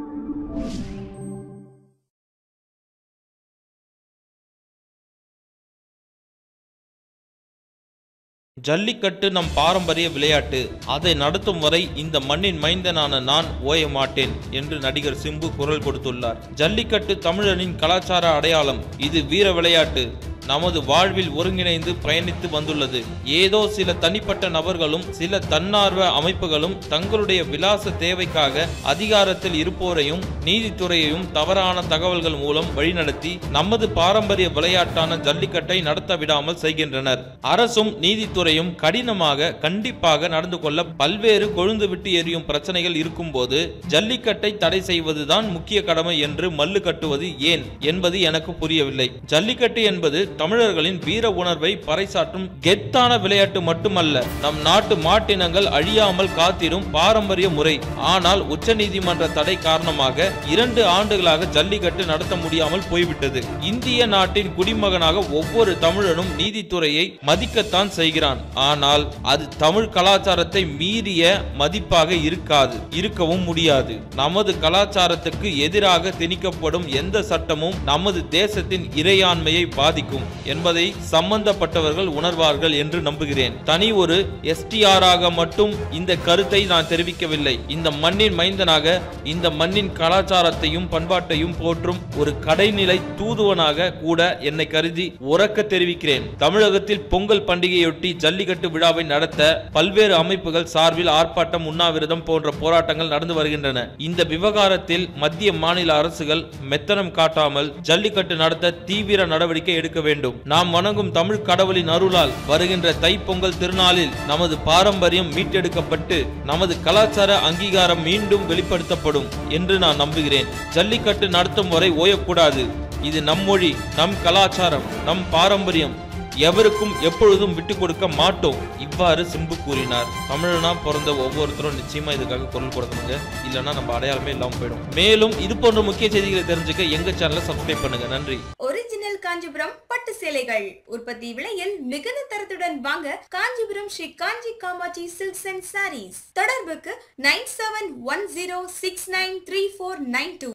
ஜல்லிக்கட்டு நம் பாரம்பரிய விளையாட்டு அதை நடத்தும் வரை இந்த மண்ணின் மைந்தனான நான் ஓய மாட்டேன் என்று நடிகர் சிம்பு குரல் கொடுத்துள்ளார் ஜல்லிக்கட்டு தமிழனின் கலாச்சார அடையாளம் இது வீர விளையாட்டு நமது வாழ்வில் ஒருங்கிணைந்து பயணித்து வந்துள்ளது ஏதோ சில தனிப்பட்ட நபர்களும் சில தன்னார்வ அமைப்புகளும் தங்களுடைய விலாச தேவைக்காக அதிகாரத்தில் இருப்போரையும் நீதித்துறையையும் தவறான தகவல்கள் மூலம் வழிநடத்தி நமது பாரம்பரிய விளையாட்டான ஜல்லிக்கட்டை நடத்த விடாமல் செய்கின்றனர் அரசும் நீதித்துறையும் கடினமாக கண்டிப்பாக நடந்து கொள்ள பல்வேறு கொழுந்து விட்டு எரியும் பிரச்சனைகள் இருக்கும்போது ஜல்லிக்கட்டை தடை செய்வதுதான் முக்கிய கடமை என்று மல்லு கட்டுவது ஏன் என்பது எனக்கு புரியவில்லை ஜல்லிக்கட்டு என்பது தமிழர்களின் வீர உணர்வை பறைசாற்றும் கெத்தான விளையாட்டு மட்டுமல்ல நம் நாட்டு மாட்டினங்கள் அழியாமல் காத்திரும் பாரம்பரிய முறை ஆனால் உச்சநீதிமன்ற தடை காரணமாக இரண்டு ஆண்டுகளாக ஜல்லிக்கட்டு நடத்த முடியாமல் போய்விட்டது இந்திய நாட்டின் குடிமகனாக ஒவ்வொரு தமிழனும் நீதித்துறையை மதிக்கத்தான் செய்கிறான் ஆனால் அது தமிழ் கலாச்சாரத்தை மீறிய மதிப்பாக இருக்காது இருக்கவும் முடியாது நமது கலாச்சாரத்துக்கு எதிராக திணிக்கப்படும் எந்த சட்டமும் நமது தேசத்தின் இறையாண்மையை பாதிக்கும் என்பதை சம்பந்தப்பட்டவர்கள் உணர்வார்கள் என்று நம்புகிறேன் தனி ஒரு எஸ்டிஆராக மட்டும் இந்த கருத்தை நான் தெரிவிக்கவில்லை இந்த மண்ணின் மைந்தனாக இந்த மண்ணின் கலாச்சாரத்தையும் பண்பாட்டையும் போற்றும் ஒரு கடைநிலை தூதுவனாக கூட என்னை கருதி உறக்க தெரிவிக்கிறேன் தமிழகத்தில் பொங்கல் பண்டிகையொட்டி ஜல்லிக்கட்டு விழாவை நடத்த பல்வேறு அமைப்புகள் சார்பில் ஆர்ப்பாட்டம் உண்ணாவிரதம் போன்ற போராட்டங்கள் நடந்து வருகின்றன இந்த விவகாரத்தில் மத்திய மாநில அரசுகள் மெத்தனம் காட்டாமல் ஜல்லிக்கட்டு நடத்த தீவிர நடவடிக்கை எடுக்க வேண்டும் நாம் வணங்கும் தமிழ் கடவுளின் அருளால் வருகின்ற தைப்பொங்கல் திருநாளில் நமது பாரம்பரியம் மீட்டெடுக்கப்பட்டு நமது கலாச்சார அங்கீகாரம் மீண்டும் வெளிப்படுத்தப்படும் என்று நான் நம்புகிறேன் ஜல்லிக்கட்டு நடத்தும் வரை ஓயக்கூடாது இது நம் மொழி நம் கலாச்சாரம் நம் பாரம்பரியம் எவருக்கும் எப்பொழுதும் விட்டு கொடுக்க மாட்டோம் இவ்வாறு சிம்பு கூறினார் தமிழனா பிறந்த ஒவ்வொருத்தரும் நிச்சயமா இதுக்காக குரல் கொடுக்கணுங்க இல்லைன்னா நம்ம அடையாளமே இல்லாம போயிடும் மேலும் இது போன்ற முக்கிய செய்திகளை தெரிஞ்சுக்க எங்க சேனலை சப்ஸ்கிரைப் பண்ணுங்க நன்றி ஒரிஜினல் காஞ்சிபுரம் பட்டு சேலைகள் உற்பத்தி விலையில் மிகுந்த தரத்துடன் வாங்க காஞ்சிபுரம் ஸ்ரீ காஞ்சி காமாட்சி சில்க்ஸ் அண்ட் சாரீஸ் தொடர்புக்கு nine seven one zero six nine three four nine two